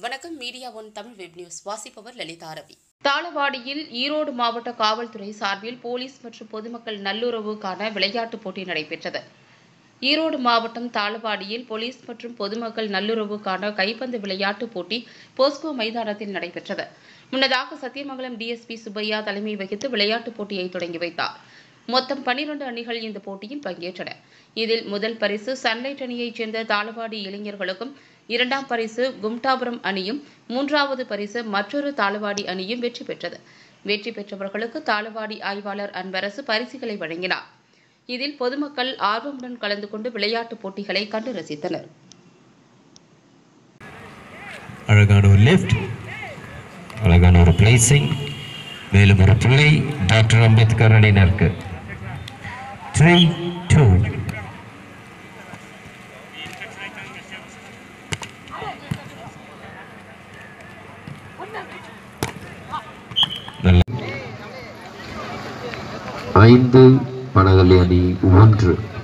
வணக்கம் media one Tamil web news வாசிப்பவர் லலிதா ரவி தாளவாடியில் ஈரோடு மாவட்ட காவல்துறை சார்பில் போலீஸ் மற்றும் பொதுமக்கள் நல்லுறவுக்கான விளையாட்டுப் போட்டி நடைபெற்றது ஈரோடு மாவட்டம் தாளவாடியில் போலீஸ் மற்றும் பொதுமக்கள் நல்லுறவுக்கான கைப்பந்து விளையாட்டுப் போட்டி போஸ்கோ மைதானத்தில் நடைபெற்றது முன்னதாக சத்தியமங்கலம் டிஎஸ்பி சுப்பையா தலைமை வகித்து விளையாட்டுப் போட்டியை தொடங்கி வைத்தார் மொத்தம் பனிரண்டு அணிகள் இந்த போட்டியில் பங்கேற்றன இதில் முதல் பரிசு சன்லைட் அணியைச் சேர்ந்த தாளவாடி இளைஞர்களுக்கும் இரண்டாம் பரிசு கும்டாபுரம் அணியும் மூன்றாவது பரிசு மற்றொரு தாளவாடி அணியும் வெற்றி பெற்றது வெற்றி பெற்றவர்களுக்கு தாளவாடி ஆய்வாளர் அன்பரசு பரிசுகளை வழங்கினார் இதில் பொதுமக்கள் ஆர்வமுடன் கலந்து கொண்டு விளையாட்டுப் போட்டிகளை கண்டு ரசித்தனர் அழகான ஒரு லெஃப்ட் அழகான ஒரு பிளேசிங் மேலும் ஒரு புள்ளி டாக்டர் அம்பேத்கர் அணியினருக்கு த்ரீ டூ ஐந்து படகளி அணி ஒன்று